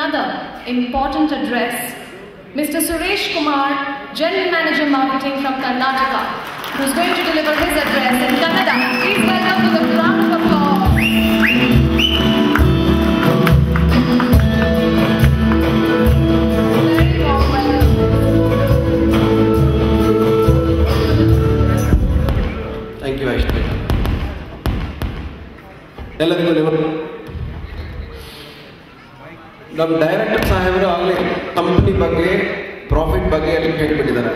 another important address. Mr. Suresh Kumar, General Manager Marketing from Karnataka, who's going to deliver his address in Kannada. Please welcome to the round of applause. Very warm welcome. Thank you ಅಷ್ಟೇ ಎಲ್ಲರಿಗೂ ನೀವು ನಮ್ಮ director ಸಾಹೇಬರು ಆಗಲೇ company ಬಗ್ಗೆ profit ಬಗ್ಗೆ ಎಲ್ಲ ಹೇಳಿಬಿಟ್ಟಿದ್ದಾರೆ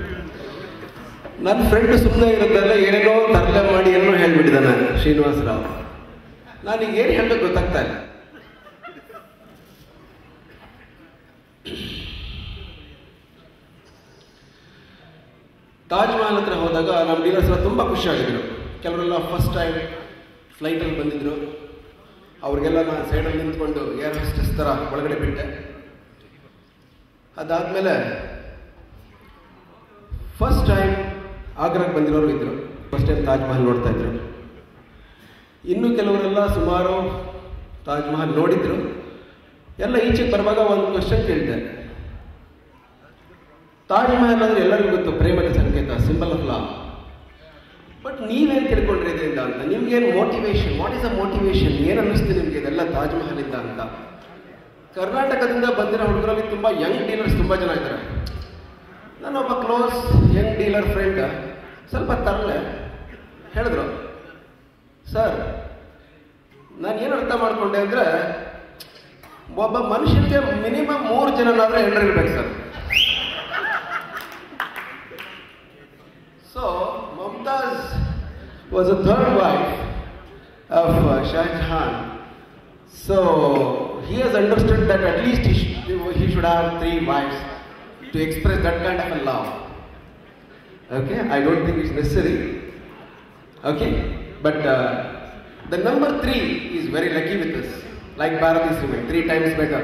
ನನ್ನ ಫ್ರೆಂಡ್ ಸುಮ್ಮನೆ ಇರೋದಲ್ಲ ಏನೇನೋ ತರಲೆ ಮಾಡಿ ಏನೋ ಹೇಳ್ಬಿಟ್ಟಿದ್ದಾನೆ ಶ್ರೀನಿವಾಸ ರಾವ್ ನಾನೀಗ ಏನು ಹೇಳಬೇಕು ಗೊತ್ತಾಗ್ತಾ ಇಲ್ಲ ತಾಜ್ ಮಹಲ್ ಹತ್ರ ಹೋದಾಗ ನಮ್ಮ ಡೀಲರ್ಸ್ ಎಲ್ಲ ತುಂಬ ಖುಷಿಯಾಗಿದ್ರು ಕೆಲವರೆಲ್ಲ ಫಸ್ಟ್ ಟೈಮ್ ಫ್ಲೈಟಲ್ಲಿ ಬಂದಿದ್ರು ಅವ್ರಿಗೆಲ್ಲ ನಾನು ಸೈಡಲ್ಲಿ ನಿಂತ್ಕೊಂಡು ಏರ್ ಹೋಸ್ಟೆಸ್ ಥರ ಒಳಗಡೆ ಬಿಟ್ಟೆ ಅದಾದಮೇಲೆ ಫಸ್ಟ್ ಟೈಮ್ ಆಗ್ರಾಗೆ ಬಂದಿರೋರು ಇದ್ರು ಫಸ್ಟ್ ಟೈಮ್ ತಾಜ್ ಮಹಲ್ ನೋಡ್ತಾ ಇದ್ರು ಇನ್ನು ಕೆಲವರೆಲ್ಲ ಸುಮಾರು ತಾಜ್ ಮಹಲ್ ನೋಡಿದ್ರು ಎಲ್ಲ ಈಚೆಗೆ ಬರುವಾಗ ಒಂದು ಕ್ವಶನ್ ಕೇಳಿದೆ ತಾಜ್ ಮಹಲ್ ಅಂದ್ರೆ ಎಲ್ಲರಿಗೂ ಗೊತ್ತು ಪ್ರೇಮದ ಸಂಕೇತ ಸಿಂಬಲ್ ಆಫ್ ಲವ್ ಬಟ್ ನೀವೇನು ತಿಳ್ಕೊಂಡ್ರಿ ಇದರಿಂದ ಅಂತ ನಿಮ್ಗೇನು motivation what is a motivation ಏನು ಅನ್ನಿಸ್ತು ನಿಮ್ಗೆ ಇದೆಲ್ಲ ತಾಜ್ ಮಹಲ್ ಇಂದ ಅಂತ ಕರ್ನಾಟಕದಿಂದ ಬಂದಿರೋ ಹುಡುಗರಲ್ಲಿ ತುಂಬ ಯಂಗ್ ಡೀಲರ್ಸ್ ತುಂಬ ಜನ ಇದ್ದಾರೆ ನನ್ನೊಬ್ಬ ಕ್ಲೋಸ್ ಯಂಗ್ ಡೀಲರ್ ಫ್ರೆಂಡ್ ಸ್ವಲ್ಪ ತರಲೆ ಹೇಳಿದ್ರು ಸರ್ ನಾನು ಏನು ಅರ್ಥ ಮಾಡ್ಕೊಂಡೆ ಅಂದರೆ ಒಬ್ಬ ಮನುಷ್ಯನಿಗೆ ಮಿನಿಮಮ್ ಮೂರು ಜನನಾದ್ರೆ ಹೆಂಡ್ರಿರ್ಬೇಕು sir So, Mumtaz was a third wife of uh, Shah Jahan. So, he has understood that at least he, sh- he should have three wives to express that kind of a love. Okay, I don't think it's necessary. Okay, but uh, the number three is very lucky with us, like Bharati Cement, three times better.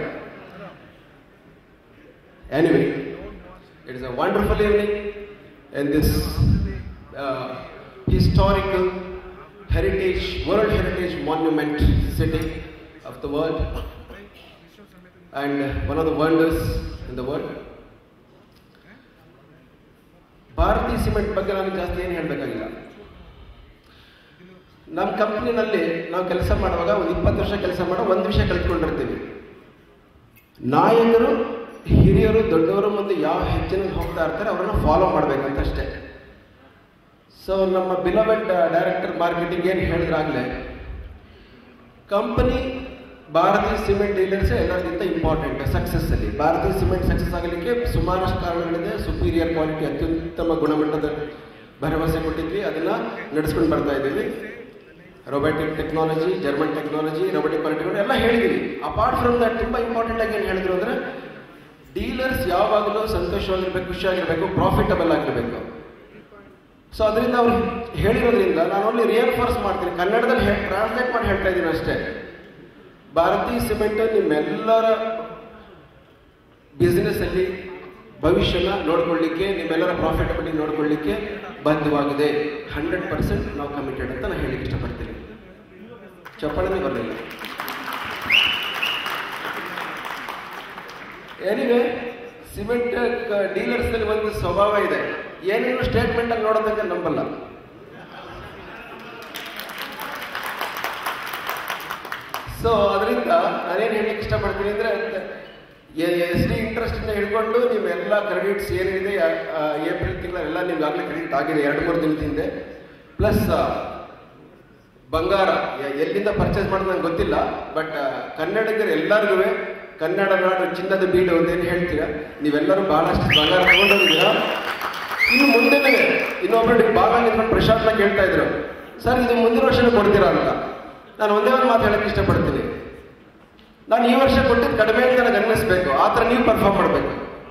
Anyway, it is a wonderful evening in this uh, historical heritage, world heritage monument city of the world and one of the wonders in the world. Bharathi cement ಬಗ್ಗೆ ನಾನು ಜಾಸ್ತಿ ಏನು ಹೇಳಬೇಕಾಗಿಲ್ಲ ನಮ್ಮ ಕಂಪ್ನಿನಲ್ಲಿ ನಾವು ಕೆಲಸ ಮಾಡುವಾಗ ಒಂದು ಇಪ್ಪತ್ತು ವರ್ಷ ಕೆಲಸ ಮಾಡೋ ಒಂದು ವಿಷಯ ಕಲ್ತ್ಕೊಂಡಿರ್ತೀವಿ ನಾಯಕರು ಹಿರಿಯರು ದೊಡ್ಡವರು ಮುಂದೆ ಯಾವ ಹೆಜ್ಜೆನಲ್ಲಿ ಹೋಗ್ತಾ ಇರ್ತಾರೆ ಅವರನ್ನು ಫಾಲೋ ಮಾಡಬೇಕಂತ ಅಷ್ಟೇ ಸೊ ನಮ್ಮ ಬಿಲವೆಡ್ ಡೈರೆಕ್ಟರ್ ಮಾರ್ಕೆಟಿಂಗ್ ಏನು ಹೇಳಿದ್ರಾಗಲೇ ಕಂಪನಿ ಭಾರತೀಯ ಸಿಮೆಂಟ್ ಡೀಲರ್ಸ್ ಎಲ್ಲರಿಗಿಂತ ಇಂಪಾರ್ಟೆಂಟ್ ಸಕ್ಸಸ್ ಅಲ್ಲಿ ಭಾರತೀಯ ಸಿಮೆಂಟ್ ಸಕ್ಸಸ್ ಆಗಲಿಕ್ಕೆ ಸುಮಾರಷ್ಟು ಕಾರಣಗಳಿದೆ ಸುಪೀರಿಯರ್ ಕ್ವಾಲಿಟಿ ಅತ್ಯುತ್ತಮ ಗುಣಮಟ್ಟದ ಭರವಸೆ ಕೊಟ್ಟಿದ್ವಿ ಅದನ್ನ ನಡೆಸ್ಕೊಂಡು ಬರ್ತಾ ಇದ್ದೀವಿ robotic technology German technology robotic ಕ್ವಾಲಿಟಿಗಳು ಎಲ್ಲ ಹೇಳಿದೀವಿ ಅಪಾರ್ಟ್ ಫ್ರಮ್ ದಟ್ ತುಂಬ ಇಂಪಾರ್ಟೆಂಟ್ ಆಗಿ ಏನು ಹೇಳಿದ್ರು ಅಂದ್ರೆ ಡೀಲರ್ಸ್ ಯಾವಾಗಲೂ ಸಂತೋಷವಾಗಿರ್ಬೇಕು ಖುಷಿಯಾಗಿರ್ಬೇಕು ಪ್ರಾಫಿಟಬಲ್ ಆಗಿರಬೇಕು ಸೊ ಅದರಿಂದ ಅವ್ರು ಹೇಳಿರೋದ್ರಿಂದ ನಾನು ಅಲ್ಲಿ ರಿಯನ್ಫೋರ್ಸ್ ಮಾಡ್ತೀನಿ ಕನ್ನಡದಲ್ಲಿ ಟ್ರಾನ್ಸ್ಲೇಟ್ ಮಾಡಿ ಹೇಳ್ತಾ ಇದ್ದೀನಿ ಅಷ್ಟೇ ಭಾರತೀಯ ಸಿಮೆಂಟ್ ನಿಮ್ಮೆಲ್ಲರ ಬಿಸ್ನೆಸ್ ಅಲ್ಲಿ ಭವಿಷ್ಯನ ನೋಡ್ಕೊಳ್ಳಿಕ್ಕೆ ನಿಮ್ಮೆಲ್ಲರ ಪ್ರಾಫಿಟಬಿಲಿಟಿ ನೋಡ್ಕೊಳ್ಳಿಕ್ಕೆ ಬದ್ಧವಾಗಿದೆ ಹಂಡ್ರೆಡ್ ಪರ್ಸೆಂಟ್ ನಾವು ಕಮಿಟೆಡ್ ಅಂತ ನಾನು ಹೇಳಿಕ್ಕೆ ಇಷ್ಟಪಡ್ತೀನಿ ಚಪ್ಪಾಳನೇ ಬರಲಿಲ್ಲ ಏನಿವೆ ಸಿಮೆಂಟ್ ಡೀಲರ್ಸ್ ನಲ್ಲಿ ಒಂದು ಸ್ವಭಾವ ಇದೆ ಏನೇನು ಸ್ಟೇಟ್ಮೆಂಟ್ ಅಲ್ಲಿ ನೋಡೋದಕ್ಕೆ ನಂಬಲ್ಲ ಸೊ ಅದರಿಂದ ನಾನೇನು ಹೇಳಲಿಕ್ಕೆ ಇಷ್ಟಪಡ್ತೀನಿ ಅಂದ್ರೆ ಎಸ್ ಡಿ ಇಂಟ್ರೆಸ್ಟ್ ಇಂದ ಹಿಡ್ಕೊಂಡು ನೀವೆಲ್ಲ ಕ್ರೆಡಿಟ್ಸ್ ಏನಿದೆ ಏಪ್ರಿಲ್ ತಿಂಗಳೆಲ್ಲ ನಿಮ್ಗೆ ಆಗಲೇ ಕ್ರೆಡಿಟ್ ಆಗಿದೆ ಎರಡು ಮೂರು ದಿನದ ಹಿಂದೆ ಪ್ಲಸ್ ಬಂಗಾರ ಯ- ಎಲ್ಲಿಂದ ಪರ್ಚೇಸ್ ಮಾಡೋದು ನಂಗೆ ಗೊತ್ತಿಲ್ಲ ಬಟ್ ಕನ್ನಡಿಗರು ಎಲ್ಲರಿಗೂ ಕನ್ನಡ ನಾಡು ಚಿನ್ನದ ಬೀಡು ಅಂತ ಏನು ಹೇಳ್ತೀರಾ ನೀವೆಲ್ಲರೂ ಬಹಳಷ್ಟು ಬಂಗಾರ ತಗೊಂಡೋಗಿದ್ದೀರಾ ಇನ್ನು ಮುಂದೆನೇ ಇನ್ನೊಬ್ಬರಿಗೆ ಭಾಗ ನಿಂತ್ಕೊಂಡು ಪ್ರಶಾಂತ್ನ ಕೇಳ್ತಾ ಇದ್ರು ಸರ್ ಇದು ಮುಂದಿನ ವರ್ಷನೇ ಕೊಡ್ತೀರಾ ಅಂತ ನಾನು ಒಂದೇ ಒಂದು ಮಾತು ಹೇಳಕ್ಕೆ ಇಷ್ಟಪಡ್ತೀನಿ ನಾನು ಈ ವರ್ಷ ಕೊಟ್ಟಿದ್ದು ಕಡಿಮೆ ಅಂತ ನನಗೆ ಅನ್ನಿಸ್ಬೇಕು ಆ ಥರ ನೀವು ಪರ್ಫಾರ್ಮ್ ಮಾಡಬೇಕು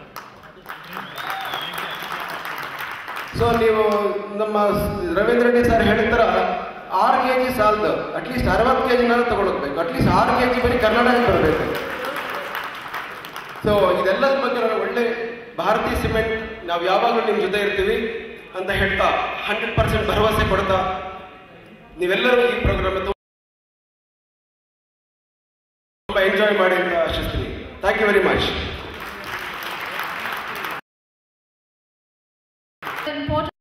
ಸೊ ನೀವು ನಮ್ಮ ರವೀಂದ್ರ ರೆಡ್ಡಿ ಸರ್ ಹೇಳಿದ ಥರ ಆರು ಕೆ ಜಿ ಸಾಲದು ಅಟ್ಲೀಸ್ಟ್ ಅರವತ್ತು ಕೆ ಜಿನಾದ್ರು ತಗೊಳಕ್ಬೇಕು ಅಟ್ಲೀಸ್ಟ್ ಆರು ಕೆ ಜಿ ಬರೀ ಕರ್ನಾಟಕಕ್ಕೆ ಬರಬೇಕು ಸೊ ಇದೆಲ್ಲದ ಬಗ್ಗೆ ನಾನು ಒಳ್ಳೆ ಭಾರತೀಯ ಸಿಮೆಂಟ್ ನಾವು ಯಾವಾಗಲೂ ನಿಮ್ಮ ಜೊತೆ ಇರ್ತೀವಿ ಅಂತ ಹೇಳ್ತಾ ಹಂಡ್ರೆಡ್ ಪರ್ಸೆಂಟ್ ಭರವಸೆ ಕೊಡ್ತಾ ನೀವೆಲ್ಲರೂ ಈ ಪ್ರೋಗ್ರಾಮ್ ತುಂಬ ಎಂಜಾಯ್ ಮಾಡಿ ಅಂತ ಆಶಿಸ್ತೀನಿ thank you very much important